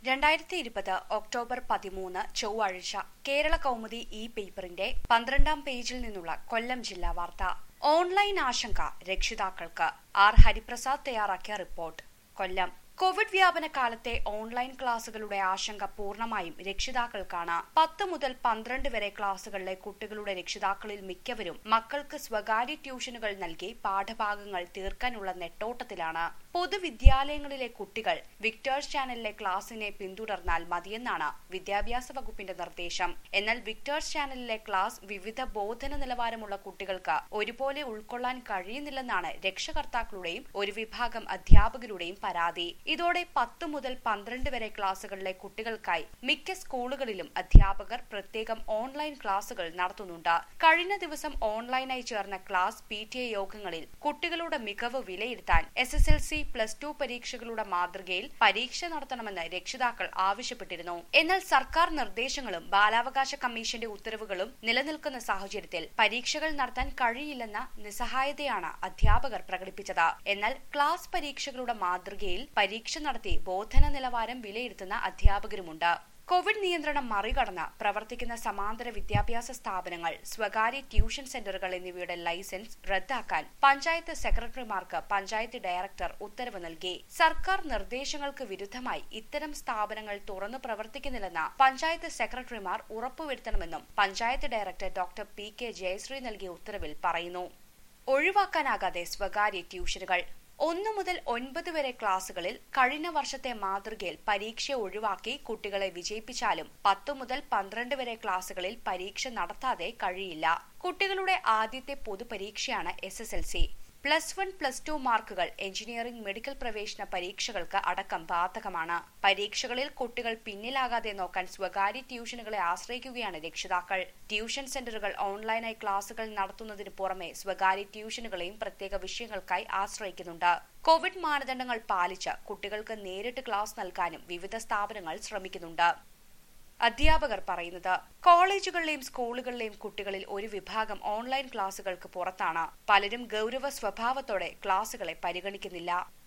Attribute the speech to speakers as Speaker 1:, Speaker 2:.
Speaker 1: രണ്ടായിരത്തി ഇരുപത് ഒക്ടോബർ പതിമൂന്ന് ചൊവ്വാഴ്ച കേരള കൗമുദി ഈ പേപ്പറിന്റെ പന്ത്രണ്ടാം പേജിൽ നിന്നുള്ള കൊല്ലം ജില്ലാ വാർത്ത ഓൺലൈൻ ആശങ്ക രക്ഷിതാക്കൾക്ക് ആർ ഹരിപ്രസാദ് തയ്യാറാക്കിയ റിപ്പോർട്ട് കൊല്ലം കോവിഡ് വ്യാപന കാലത്തെ ഓൺലൈൻ ക്ലാസുകളുടെ ആശങ്ക പൂർണ്ണമായും രക്ഷിതാക്കൾക്കാണ് പത്ത് മുതൽ പന്ത്രണ്ട് വരെ ക്ലാസുകളിലെ കുട്ടികളുടെ രക്ഷിതാക്കളിൽ മിക്കവരും മക്കൾക്ക് സ്വകാര്യ ട്യൂഷനുകൾ നൽകി പാഠഭാഗങ്ങൾ തീർക്കാനുള്ള നെട്ടോട്ടത്തിലാണ് പൊതുവിദ്യാലയങ്ങളിലെ കുട്ടികൾ വിക്ടേഴ്സ് ചാനലിലെ ക്ലാസിനെ പിന്തുടർന്നാൽ മതിയെന്നാണ് വിദ്യാഭ്യാസ വകുപ്പിന്റെ നിർദ്ദേശം എന്നാൽ വിക്ടേഴ്സ് ചാനലിലെ ക്ലാസ് വിവിധ ബോധന നിലവാരമുള്ള കുട്ടികൾക്ക് ഒരുപോലെ ഉൾക്കൊള്ളാൻ കഴിയുന്നില്ലെന്നാണ് രക്ഷകർത്താക്കളുടെയും ഒരു വിഭാഗം അധ്യാപകരുടെയും പരാതി ഇതോടെ പത്ത് മുതൽ പന്ത്രണ്ട് വരെ ക്ലാസുകളിലെ കുട്ടികൾക്കായി മിക്ക സ്കൂളുകളിലും അധ്യാപകർ പ്രത്യേകം ഓൺലൈൻ ക്ലാസുകൾ നടത്തുന്നുണ്ട് കഴിഞ്ഞ ദിവസം ഓൺലൈനായി ചേർന്ന ക്ലാസ് പി ടി എ യോഗങ്ങളിൽ കുട്ടികളുടെ മികവ് വിലയിരുത്താൻ S S L C plus two പരീക്ഷകളുടെ മാതൃകയിൽ പരീക്ഷ നടത്തണമെന്ന് രക്ഷിതാക്കൾ ആവശ്യപ്പെട്ടിരുന്നു എന്നാൽ സർക്കാർ നിർദ്ദേശങ്ങളും ബാലാവകാശ കമ്മീഷന്റെ ഉത്തരവുകളും നിലനിൽക്കുന്ന സാഹചര്യത്തിൽ പരീക്ഷകൾ നടത്താൻ കഴിയില്ലെന്ന നിസ്സഹായതയാണ് അധ്യാപകർ പ്രകടിപ്പിച്ചത് എന്നാൽ ക്ലാസ് പരീക്ഷകളുടെ മാതൃകയിൽ പരീക്ഷ നടത്തി ബോധന നിലവാരം വിലയിരുത്തുന്ന അധ്യാപകരുമുണ്ട് കോവിഡ് നിയന്ത്രണം മറികടന്ന് പ്രവർത്തിക്കുന്ന സമാന്തര വിദ്യാഭ്യാസ സ്ഥാപനങ്ങൾ സ്വകാര്യ ട്യൂഷൻ സെന്ററുകൾ എന്നിവയുടെ ലൈസൻസ് റദ്ദാക്കാൻ പഞ്ചായത്ത് സെക്രട്ടറിമാർക്ക് പഞ്ചായത്ത് ഡയറക്ടർ ഉത്തരവ് നൽകി സർക്കാർ നിർദ്ദേശങ്ങൾക്ക് വിരുദ്ധമായി ഇത്തരം സ്ഥാപനങ്ങൾ തുറന്നു പ്രവർത്തിക്കുന്നില്ലെന്ന് പഞ്ചായത്ത് സെക്രട്ടറിമാർ ഉറപ്പുവരുത്തണമെന്നും panchayat director doctor P K Jayashree നൽകിയ ഉത്തരവിൽ പറയുന്നു ഒഴിവാക്കാനാകാതെ സ്വകാര്യ ട്യൂഷനുകൾ ഒന്നു മുതൽ ഒൻപത് വരെ ക്ലാസുകളിൽ കഴിഞ്ഞ വർഷത്തെ മാതൃകയിൽ പരീക്ഷ ഒഴിവാക്കി കുട്ടികളെ വിജയിപ്പിച്ചാലും പത്തു മുതൽ പന്ത്രണ്ട് വരെ ക്ലാസുകളിൽ പരീക്ഷ നടത്താതെ കഴിയില്ല കുട്ടികളുടെ ആദ്യത്തെ പൊതുപരീക്ഷയാണ് S S L C plus one plus two മാർക്കുകൾ എഞ്ചിനീയറിംഗ് മെഡിക്കൽ പ്രവേശന പരീക്ഷകൾക്ക് അടക്കം ബാധകമാണ് പരീക്ഷകളിൽ കുട്ടികൾ പിന്നിലാകാതെ നോക്കാൻ സ്വകാര്യ ട്യൂഷനുകളെ ആശ്രയിക്കുകയാണ് രക്ഷിതാക്കൾ ട്യൂഷൻ സെന്ററുകൾ ഓൺലൈനായി ക്ലാസുകൾ നടത്തുന്നതിന് പുറമെ സ്വകാര്യ ട്യൂഷനുകളെയും പ്രത്യേക വിഷയങ്ങൾക്കായി ആശ്രയിക്കുന്നുണ്ട് കോവിഡ് മാനദണ്ഡങ്ങൾ പാലിച്ച് കുട്ടികൾക്ക് നേരിട്ട് ക്ലാസ് നൽകാനും വിവിധ സ്ഥാപനങ്ങൾ ശ്രമിക്കുന്നുണ്ട് അധ്യാപകർ പറയുന്നത് കോളേജുകളിലെയും സ്കൂളുകളിലെയും കുട്ടികളിൽ ഒരു വിഭാഗം ഓൺലൈൻ ക്ലാസുകൾക്ക് പുറത്താണ് പലരും ഗൗരവ സ്വഭാവത്തോടെ ക്ലാസുകളെ പരിഗണിക്കുന്നില്ല